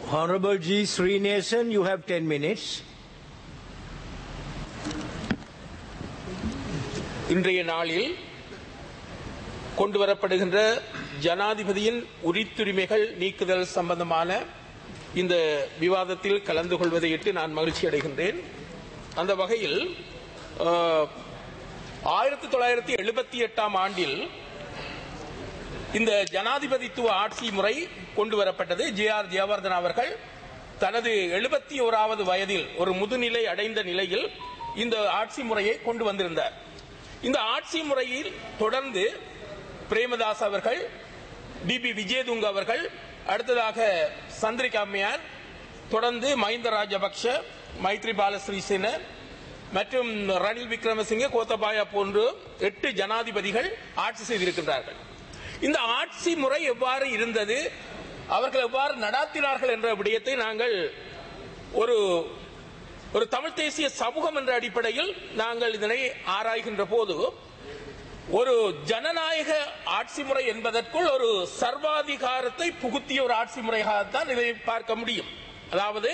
Honorable G. Srinason, you have 10 minutes. இன்றைய நாளில் கொண்டு வரப்படுகின்ற ஜனாதிபதியின் உரித்துரிமைகள் நீக்குதல் சம்பந்தமான இந்த விவாதத்தில் கலந்து கொள்வதையிட்டு நான் மகிழ்ச்சி அடைகின்றேன் அந்த வகையில் ஆயிரத்தி தொள்ளாயிரத்தி எழுபத்தி எட்டாம் ஆண்டில் இந்த ஜனாதிபதித்துவ ஆட்சி முறை கொண்டு வரப்பட்டது ஜே ஆர் ஜெயவர்தன் அவர்கள் தனது எழுபத்தி ஓராவது வயதில் ஒரு முதுநிலை அடைந்த நிலையில் இந்த ஆட்சி முறையை கொண்டு வந்திருந்தார் இந்த ஆட்சி முறையில் தொடர்ந்து பிரேமதாஸ் அவர்கள் டி பி விஜயதுங்க அவர்கள் அடுத்ததாக சந்திரிகா அம்மையார் தொடர்ந்து மஹிந்த ராஜபக்ஷ மைத்ரிபால ஸ்ரீசேன மற்றும் ரணில் விக்ரமசிங்கே கோத்தபாயா போன்று எட்டு ஜனாதிபதிகள் ஆட்சி செய்திருக்கின்றார்கள் இந்த ஆட்சி முறை எவ்வாறு இருந்தது அவர்கள் எவ்வாறு நடாத்தினார்கள் என்ற விடயத்தை நாங்கள் ஒரு ஒரு தமிழ் தேசிய சமூகம் என்ற அடிப்படையில் நாங்கள் இதனை ஆராய்கின்ற போது ஒரு ஜனநாயக ஆட்சி முறை என்பதற்குள் ஒரு சர்வாதிகாரத்தை புகுத்திய ஒரு ஆட்சி முறையாகத்தான் இதை பார்க்க முடியும் அதாவது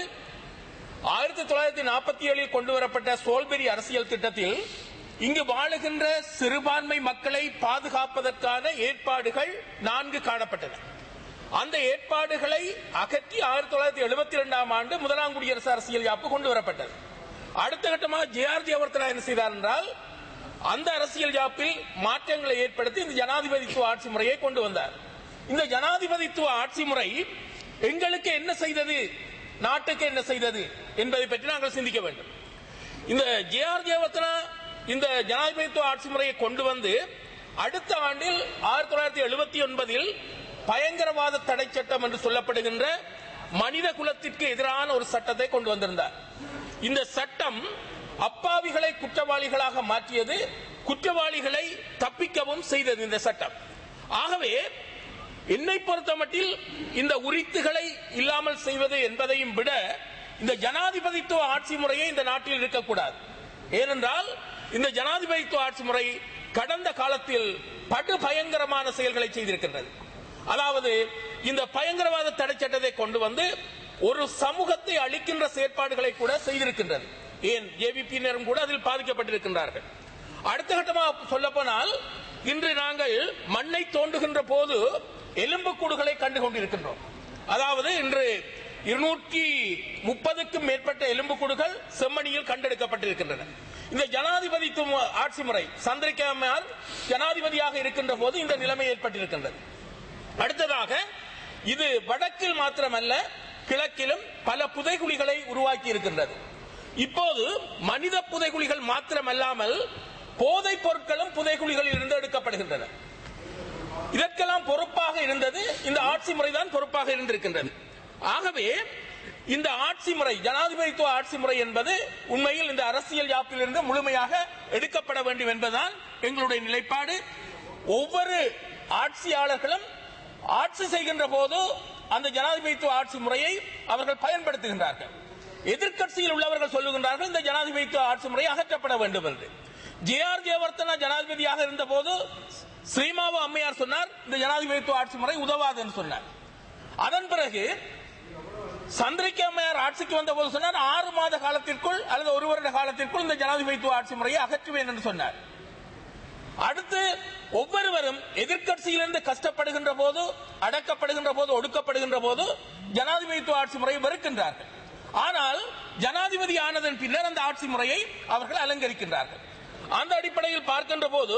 ஆயிரத்தி தொள்ளாயிரத்தி நாற்பத்தி ஏழில் கொண்டு வரப்பட்ட சோல்பெரி அரசியல் திட்டத்தில் இங்கு வாழுகின்ற சிறுபான்மை மக்களை பாதுகாப்பதற்கான ஏற்பாடுகள் நான்கு காணப்பட்டன அந்த ஏற்பாடுகளை அகற்றி ஆயிரத்தி தொள்ளாயிரத்தி எழுபத்தி இரண்டாம் ஆண்டு முதலாம் குடியரசு அரசியல் யாப்பு கொண்டு வரப்பட்டது அடுத்த கட்டமாக ஜே ஆர் ஜெயவர்த்தனா என்ன செய்தார் என்றால் அந்த அரசியல் யாப்பில் மாற்றங்களை ஏற்படுத்தி இந்த ஜனாதிபதித்துவ ஆட்சி முறையை கொண்டு வந்தார் இந்த ஜனாதிபதித்துவ ஆட்சி முறை எங்களுக்கு என்ன செய்தது நாட்டுக்கு என்ன செய்தது என்பதை பற்றி நாங்கள் சிந்திக்க வேண்டும் இந்த ஜே ஆர் ஜெயவர்த்தனா இந்த ஜனாதிபதித்துவ ஆட்சி முறையை கொண்டு வந்து அடுத்த ஆண்டில் ஆயிரத்தி தொள்ளாயிரத்தி எழுபத்தி ஒன்பதில் பயங்கரவாத தடை சட்டம் என்று சொல்லப்படுகின்ற மனித குலத்திற்கு எதிரான ஒரு சட்டத்தை கொண்டு வந்திருந்தார் இந்த சட்டம் அப்பாவிகளை குற்றவாளிகளாக மாற்றியது குற்றவாளிகளை தப்பிக்கவும் செய்தது இந்த சட்டம் ஆகவே என்னை பொறுத்தமட்டில் இந்த உரித்துகளை இல்லாமல் செய்வது என்பதையும் விட இந்த ஜனாதிபதித்துவ ஆட்சி முறையை இந்த நாட்டில் இருக்கக்கூடாது ஏனென்றால் இந்த ஜனாதிபதித்துவ ஆட்சி முறை கடந்த காலத்தில் படு பயங்கரமான செயல்களை செய்திருக்கின்றது அதாவது இந்த பயங்கரவாத தடை சட்டத்தை கொண்டு வந்து ஒரு சமூகத்தை அளிக்கின்ற செயற்பாடுகளை கூட செய்திருக்கின்றது ஏன் ஏபிபியினரும் கூட அதில் பாதிக்கப்பட்டிருக்கின்றார்கள் அடுத்த கட்டமாக சொல்ல போனால் இன்று நாங்கள் மண்ணை தோண்டுகின்ற போது எலும்புக்கூடுகளை கண்டு கொண்டிருக்கின்றோம் அதாவது இன்று இருநூற்றி முப்பதுக்கும் மேற்பட்ட எலும்புக்கூடுகள் செம்மணியில் கண்டெடுக்கப்பட்டிருக்கின்றன இந்த ஜனாதிபதித்துவ ஆட்சி முறை சந்திரிகாமையால் ஜனாதிபதியாக இருக்கின்ற போது இந்த நிலைமை ஏற்பட்டிருக்கின்றது அடுத்ததாக இது வடக்கில் மாத்திரமல்ல கிழக்கிலும் பல புதைகுழிகளை உருவாக்கி இருக்கின்றது இப்போது மனித புதைகுழிகள் மாத்திரமல்லாமல் போதைப் பொருட்களும் புதைகுழிகளில் இருந்து எடுக்கப்படுகின்றன இதற்கெல்லாம் பொறுப்பாக இருந்தது இந்த ஆட்சி முறைதான் பொறுப்பாக இருந்திருக்கின்றது ஆகவே இந்த ஆட்சி முறை ஜனாதிபதித்துவ ஆட்சி முறை என்பது உண்மையில் இந்த அரசியல் யாப்பிலிருந்து முழுமையாக எடுக்கப்பட வேண்டும் என்பதுதான் எங்களுடைய நிலைப்பாடு ஒவ்வொரு ஆட்சியாளர்களும் ஆட்சி செய்கின்ற போது அந்த ஜனாதிபதித்துவ ஆட்சி முறையை அவர்கள் பயன்படுத்துகின்றார்கள் எதிர்கட்சியில் உள்ளவர்கள் சொல்லுகின்றார்கள் இந்த ஜனாதிபதித்துவ ஆட்சி முறை அகற்றப்பட வேண்டும் என்று ஜே ஆர் ஜெயவர்த்தனா ஜனாதிபதியாக இருந்த போது ஸ்ரீமாவு அம்மையார் சொன்னார் இந்த ஜனாதிபதித்துவ ஆட்சி முறை உதவாது என்று சொன்னார் அதன் பிறகு சந்திரிகா அம்மையார் ஆட்சிக்கு வந்த போது சொன்னார் ஆறு மாத காலத்திற்குள் அல்லது ஒரு வருட காலத்திற்குள் இந்த ஜனாதிபதித்துவ ஆட்சி முறையை அகற்றுவேன் என்று சொன்னார் அடுத்து ஒவ்வொருவரும் எதிர்கட்சியிலிருந்து கஷ்டப்படுகின்ற போது அடக்கப்படுகின்ற போது ஒடுக்கப்படுகின்ற போது ஜனாதிபதித்துவ ஆட்சி முறையை வெறுக்கின்றார்கள் ஆனால் ஜனாதிபதி ஆனதன் பின்னர் அந்த ஆட்சி முறையை அவர்கள் அலங்கரிக்கின்றார்கள் அந்த அடிப்படையில் பார்க்கின்ற போது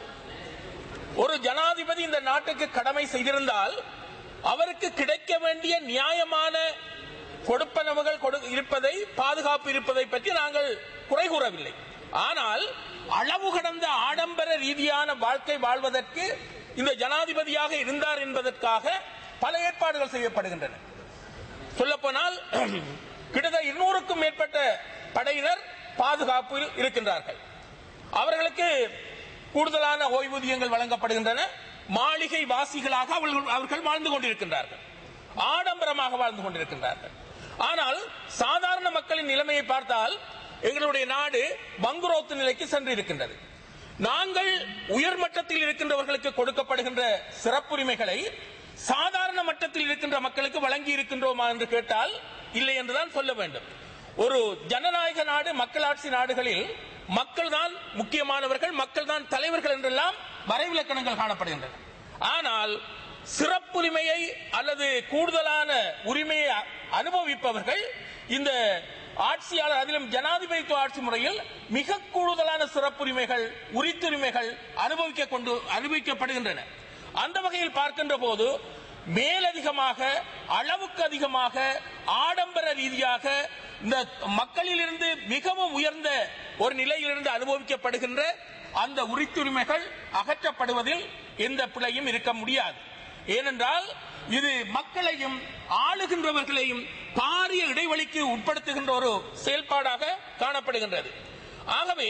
ஒரு ஜனாதிபதி இந்த நாட்டுக்கு கடமை செய்திருந்தால் அவருக்கு கிடைக்க வேண்டிய நியாயமான கொடுப்பனவுகள் இருப்பதை பாதுகாப்பு இருப்பதை பற்றி நாங்கள் குறை கூறவில்லை ஆனால் அளவு கடந்த ஆடம்பர ரீதியான வாழ்க்கை வாழ்வதற்கு இந்த ஜனாதிபதியாக இருந்தார் என்பதற்காக பல ஏற்பாடுகள் செய்யப்படுகின்றன சொல்லப்போனால் கிட்டத்தட்ட இருநூறுக்கும் மேற்பட்ட படையினர் பாதுகாப்பில் இருக்கின்றார்கள் அவர்களுக்கு கூடுதலான ஓய்வூதியங்கள் வழங்கப்படுகின்றன மாளிகை வாசிகளாக அவர்கள் அவர்கள் வாழ்ந்து கொண்டிருக்கின்றார்கள் ஆடம்பரமாக வாழ்ந்து கொண்டிருக்கின்றார்கள் ஆனால் சாதாரண மக்களின் நிலைமையை பார்த்தால் எங்களுடைய நாடு வங்குரோத்து நிலைக்கு சென்று இருக்கின்றது நாங்கள் உயர்மட்டத்தில் இருக்கின்றவர்களுக்கு கொடுக்கப்படுகின்ற சிறப்புரிமைகளை சாதாரண மட்டத்தில் இருக்கின்ற மக்களுக்கு வழங்கி இருக்கின்றோமா என்று கேட்டால் இல்லை என்றுதான் சொல்ல வேண்டும் ஒரு ஜனநாயக நாடு மக்களாட்சி நாடுகளில் மக்கள் தான் முக்கியமானவர்கள் மக்கள் தான் தலைவர்கள் என்றெல்லாம் வரைவிலக்கணங்கள் காணப்படுகின்றன ஆனால் சிறப்புரிமையை அல்லது கூடுதலான உரிமையை அ- அனுபவிப்பவர்கள் இந்த ஆட்சியாளர் அதிலும் ஜனாதிபதித்துவ ஆட்சி முறையில் மிக கூடுதலான சிறப்புரிமைகள் உரித்துரிமைகள் அனுபவிக்க கொண்டு அனுபவிக்கப்படுகின்றன அந்த வகையில் பார்க்கின்ற போது மேலதிகமாக அளவுக்கு அதிகமாக ஆடம்பர ரீதியாக இந்த மக்களிலிருந்து மிகவும் உயர்ந்த ஒரு நிலையிலிருந்து அனுபவிக்கப்படுகின்ற அந்த உரித்துரிமைகள் அகற்றப்படுவதில் எந்த பிழையும் இருக்க முடியாது ஏனென்றால் இது மக்களையும் ஆளுகின்றவர்களையும் பாரிய இடைவெளிக்கு உட்படுத்துகின்ற ஒரு செயல்பாடாக காணப்படுகின்றது ஆகவே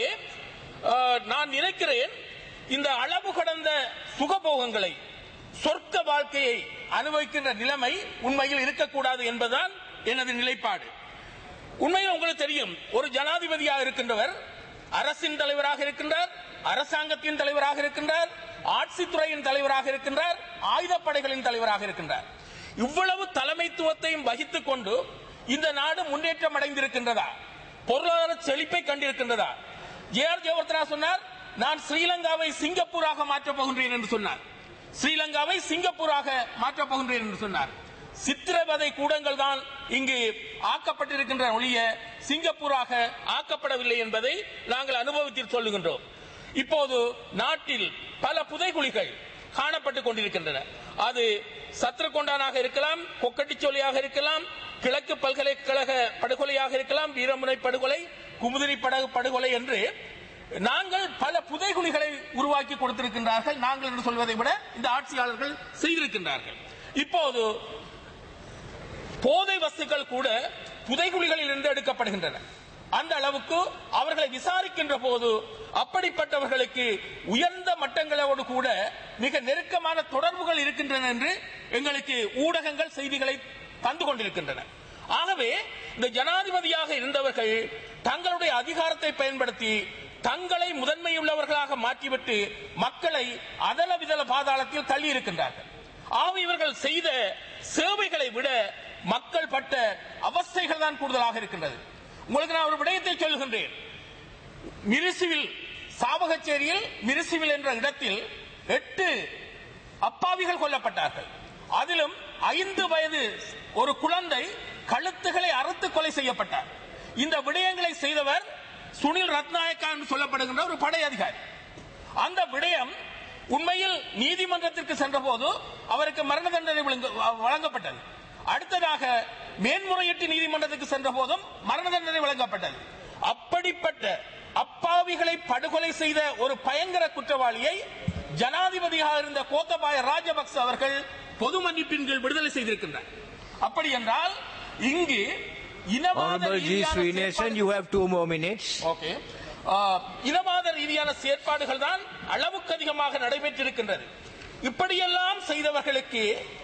அஹ், நான் நினைக்கிறேன் இந்த அளவு கடந்த சுகபோகங்களை சொர்க்க வாழ்க்கையை அனுபவிக்கின்ற நிலைமை உண்மையில் இருக்கக்கூடாது என்பதுதான் எனது நிலைப்பாடு உண்மையில் உங்களுக்கு தெரியும் ஒரு ஜனாதிபதியாக இருக்கின்றவர் அரசின் தலைவராக இருக்கின்றார் அரசாங்கத்தின் தலைவராக இருக்கின்றார் ஆட்சித்துறையின் தலைவராக இருக்கின்றார் ஆயுதப்படைகளின் தலைவராக இருக்கின்றார் இவ்வளவு தலைமைத்துவத்தையும் வகித்துக் கொண்டு இந்த நாடு முன்னேற்றம் அடைந்திருக்கின்றதா பொருளாதார செழிப்பை கண்டிருக்கின்றதா ஜே ஆர் ஜெயவர்தனா சொன்னார் நான் ஸ்ரீலங்காவை சிங்கப்பூராக மாற்றப் போகின்றேன் என்று சொன்னார் ஸ்ரீலங்காவை சிங்கப்பூராக மாற்றப் போகின்றேன் என்று சொன்னார் சித்திரவதை கூடங்கள் தான் இங்கு ஆக்கப்பட்டிருக்கின்ற ஒழிய சிங்கப்பூராக ஆக்கப்படவில்லை என்பதை நாங்கள் அனுபவத்தில் சொல்லுகின்றோம் இப்போது நாட்டில் பல புதைகுழிகள் காணப்பட்டுக் கொண்டிருக்கின்றன அது சத்திரகொண்டானாக இருக்கலாம் கொக்கட்டிச்சோலியாக இருக்கலாம் கிழக்கு பல்கலைக்கழக படுகொலையாக இருக்கலாம் வீரமுனை படுகொலை குமுதிரி படகு படுகொலை என்று நாங்கள் பல புதைகுழிகளை உருவாக்கி கொடுத்திருக்கின்றார்கள் நாங்கள் என்று சொல்வதை விட இந்த ஆட்சியாளர்கள் செய்திருக்கின்றார்கள் இப்போது போதை வஸ்துக்கள் கூட புதைகுழிகளில் இருந்து எடுக்கப்படுகின்றன அந்த அளவுக்கு அவர்களை விசாரிக்கின்ற போது அப்படிப்பட்டவர்களுக்கு உயர்ந்த மட்டங்களோடு கூட மிக நெருக்கமான தொடர்புகள் இருக்கின்றன என்று எங்களுக்கு ஊடகங்கள் செய்திகளை தந்து கொண்டிருக்கின்றன ஆகவே இந்த ஜனாதிபதியாக இருந்தவர்கள் தங்களுடைய அதிகாரத்தை பயன்படுத்தி தங்களை முதன்மையுள்ளவர்களாக மாற்றிவிட்டு மக்களை அதல விதல பாதாளத்தில் தள்ளி இருக்கின்றார்கள் ஆகவே இவர்கள் செய்த சேவைகளை விட மக்கள் பட்ட அவஸ்தைகள் தான் கூடுதலாக இருக்கின்றது உங்களுக்கு நான் ஒரு விடயத்தை சொல்லுகின்றேன் மிரிசுவில் சாவகச்சேரியில் மிரிசுவில் என்ற இடத்தில் எட்டு அப்பாவிகள் கொல்லப்பட்டார்கள் அதிலும் ஐந்து வயது ஒரு குழந்தை கழுத்துகளை அறுத்து கொலை செய்யப்பட்டார் இந்த விடயங்களை செய்தவர் சுனில் ரத்நாயக்கா என்று சொல்லப்படுகின்ற ஒரு படை அதிகாரி அந்த விடயம் உண்மையில் நீதிமன்றத்திற்கு சென்றபோது அவருக்கு மரண தண்டனை வழங்க- வழங்கப்பட்டது அடுத்ததாக மேன்முறையீட்டு நீதிமன்றத்துக்கு சென்ற போதும் மரண தண்டனை வழங்கப்பட்டது அப்படிப்பட்ட அப்பாவிகளை படுகொலை செய்த ஒரு பயங்கர குற்றவாளியை ஜனாதிபதியாக இருந்த கோத்தபாய ராஜபக்ச அவர்கள் பொது மன்னிப்பின் கீழ் விடுதலை செய்திருக்கின்றார் அப்படி என்றால் இங்கு இனவாத Honorable G. ரீதியான Srinivasan, செயற்பாடு- you have two more minutes. Okay ah, இனவாத ரீதியான செயற்பாடுகள் தான் அளவுக்கு அதிகமாக நடைபெற்றிருக்கின்றது இப்படியெல்லாம் செய்தவர்களுக்கு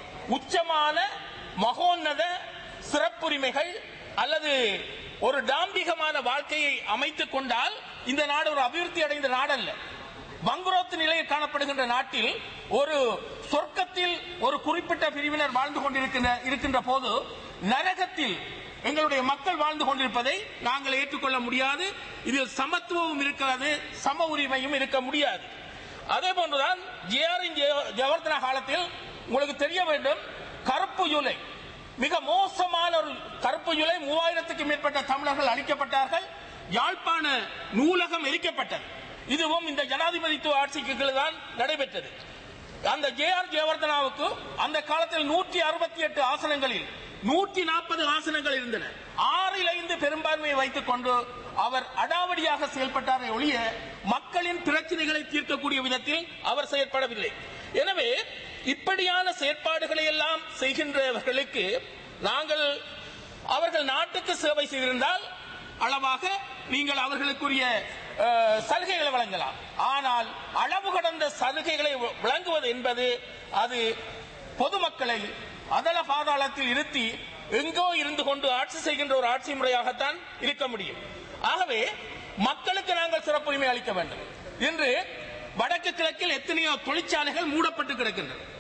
உச்சமான மகோன்னத சிறப்புரிமைகள் அல்லது ஒரு டாம்பிகமான வாழ்க்கையை அமைத்துக் கொண்டால் இந்த நாடு ஒரு அபிவிருத்தி அடைந்த நாடல்ல வங்குரோத்து நிலையில் காணப்படுகின்ற நாட்டில் ஒரு சொர்க்கத்தில் ஒரு குறிப்பிட்ட பிரிவினர் வாழ்ந்து கொண்டிருக்கின்ற இருக்கின்ற போது நரகத்தில் எங்களுடைய மக்கள் வாழ்ந்து கொண்டிருப்பதை நாங்கள் ஏற்றுக்கொள்ள முடியாது இதில் சமத்துவமும் இருக்கிறது சம உரிமையும் இருக்க முடியாது அதே போன்றுதான் ஜேஆரின் ஜெயவர்தனா காலத்தில் உங்களுக்கு தெரிய வேண்டும் கருப்பு ஜூலை மிக மோசமான ஒரு கருப்பு ஜூலை மூவாயிரத்துக்கு மேற்பட்ட தமிழர்கள் அழிக்கப்பட்டார்கள் யாழ்ப்பாண நூலகம் எரிக்கப்பட்டது இதுவும் இந்த ஜனாதிபதித்துவ ஆட்சிக்கு கீழ் தான் நடைபெற்றது அந்த ஜே ஆர் ஜெயவர்தனாவுக்கு அந்த காலத்தில் நூற்றி அறுபத்தி எட்டு ஆசனங்களில் நூற்றி நாற்பது ஆசனங்கள் இருந்தன ஆறில் ஐந்து பெரும்பான்மையை வைத்துக் கொண்டு அவர் அடாவடியாக செயல்பட்டாரே ஒழிய மக்களின் பிரச்சனைகளை தீர்க்கக்கூடிய விதத்தில் அவர் செயற்படவில்லை எனவே இப்படியான செயற்பாடுகளை எல்லாம் செய்கின்றவர்களுக்கு நாங்கள் அவர்கள் நாட்டுக்கு சேவை செய்திருந்தால் அளவாக நீங்கள் அவர்களுக்குரிய அஹ், சலுகைகளை வழங்கலாம் ஆனால் அளவு கடந்த சலுகைகளை வ- வழங்குவது என்பது அது பொதுமக்களை அதல பாதாளத்தில் இருத்தி எங்கோ இருந்து கொண்டு ஆட்சி செய்கின்ற ஒரு ஆட்சி முறையாகத்தான் இருக்க முடியும் ஆகவே மக்களுக்கு நாங்கள் சிறப்புரிமை அளிக்க வேண்டும் இன்று வடக்கு கிழக்கில் எத்தனையோ தொழிற்சாலைகள் மூடப்பட்டு கிடக்கின்றன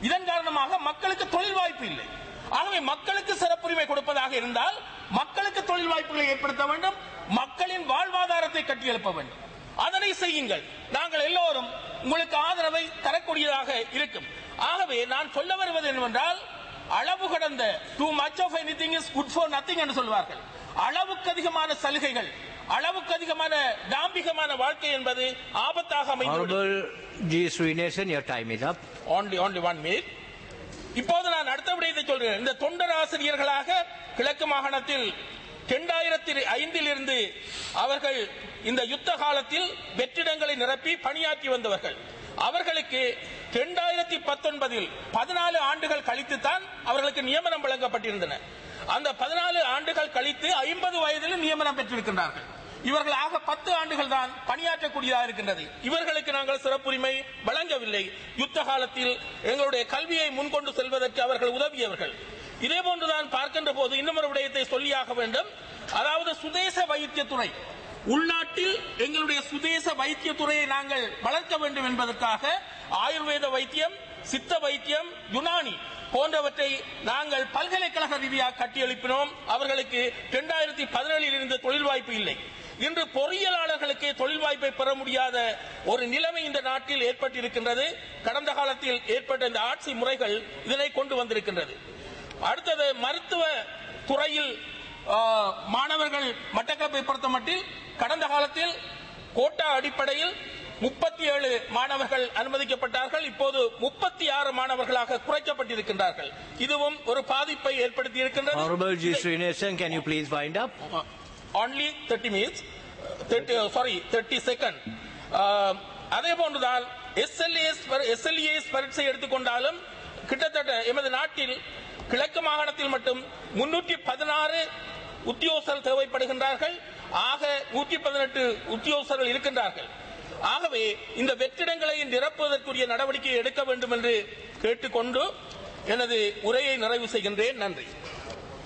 இதன் காரணமாக மக்களுக்கு தொழில் வாய்ப்பு இல்லை ஆகவே மக்களுக்கு சிறப்புரிமை கொடுப்பதாக இருந்தால் மக்களுக்கு தொழில் வாய்ப்புகளை ஏற்படுத்த வேண்டும் மக்களின் வாழ்வாதாரத்தை கட்டியெழுப்ப வேண்டும் அதனை செய்யுங்கள் நாங்கள் எல்லோரும் உங்களுக்கு ஆதரவை தரக்கூடியதாக இருக்கும் ஆகவே நான் சொல்ல வருவது என்னவென்றால் அளவு கடந்த too much of anything is good for nothing என்று சொல்வார்கள் அளவுக்கு அதிகமான சலுகைகள் அளவுக்கு அதிகமான தாம்பிகமான வாழ்க்கை என்பது ஆபத்தாக அமைந்துவிடும் Honorable G. Srinivasan, your time is up. only only one minute இப்போது நான் அடுத்த விடயத்தை சொல்கிறேன் இந்த தொண்டர் ஆசிரியர்களாக கிழக்கு மாகாணத்தில் இரண்டாயிரத்தி ஐந்தில் இருந்து அவர்கள் இந்த யுத்த காலத்தில் வெற்றிடங்களை நிரப்பி பணியாற்றி வந்தவர்கள் அவர்களுக்கு இரண்டாயிரத்தி பத்தொன்பதில் பதினாலு ஆண்டுகள் கழித்துத்தான் அவர்களுக்கு நியமனம் வழங்கப்பட்டிருந்தன அந்த பதினாலு ஆண்டுகள் கழித்து ஐம்பது வயதில் நியமனம் பெற்றிருக்கின்றார்கள் இவர்கள் ஆக பத்து ஆண்டுகள் தான் பணியாற்றக்கூடியதாக இருக்கின்றது இவர்களுக்கு நாங்கள் சிறப்புரிமை வழங்கவில்லை யுத்த காலத்தில் எங்களுடைய கல்வியை முன்கொண்டு செல்வதற்கு அவர்கள் உதவியவர்கள் இதே போன்றுதான் பார்க்கின்ற போது இன்னும் ஒரு விடயத்தை சொல்லியாக வேண்டும் அதாவது சுதேச வைத்தியத்துறை உள்நாட்டில் எங்களுடைய சுதேச வைத்தியத்துறையை நாங்கள் வளர்க்க வேண்டும் என்பதற்காக ஆயுர்வேத வைத்தியம் சித்த வைத்தியம் யுனானி போன்றவற்றை நாங்கள் பல்கலைக்கழக ரீதியாக கட்டியெழுப்பினோம் அவர்களுக்கு இரண்டாயிரத்தி பதினேழில் இருந்து தொழில் வாய்ப்பு இல்லை இன்று பொறியியலாளர்களுக்கு தொழில் வாய்ப்பை பெற முடியாத ஒரு நிலைமை இந்த நாட்டில் ஏற்பட்டிருக்கின்றது கடந்த காலத்தில் ஏற்பட்ட இந்த ஆட்சி முறைகள் இதனை கொண்டு வந்திருக்கின்றது அடுத்தது மருத்துவ துறையில் ஆ, மாணவர்கள் மட்டக்களப்பை பொறுத்த மட்டில் கடந்த காலத்தில் கோட்டா அடிப்படையில் முப்பத்தி ஏழு மாணவர்கள் அனுமதிக்கப்பட்டார்கள் இப்போது முப்பத்தி ஆறு மாணவர்களாக குறைக்கப்பட்டிருக்கின்றார்கள் இதுவும் ஒரு பாதிப்பை ஏற்படுத்தி இருக்கின்றது Honorable G. Srinivasan, can you please wind up? only 30 minutes, 30, uh, sorry, 30 second. Uh, அதே போன்றுதான் எஸ்எல்ஏஎஸ் எஸ்எல்ஏஎஸ் பரீட்சை எடுத்துக்கொண்டாலும் கிட்டத்தட்ட எமது நாட்டில் கிழக்கு மாகாணத்தில் மட்டும் முன்னூற்றி பதினாறு உத்தியோகஸ்தர் தேவைப்படுகின்றார்கள் ஆக நூற்றி பதினெட்டு உத்தியோகஸ்தர்கள் இருக்கின்றார்கள் ஆகவே இந்த வெற்றிடங்களை நிரப்புவதற்குரிய நடவடிக்கை எடுக்க வேண்டும் என்று கேட்டுக்கொண்டு எனது உரையை நிறைவு செய்கின்றேன் நன்றி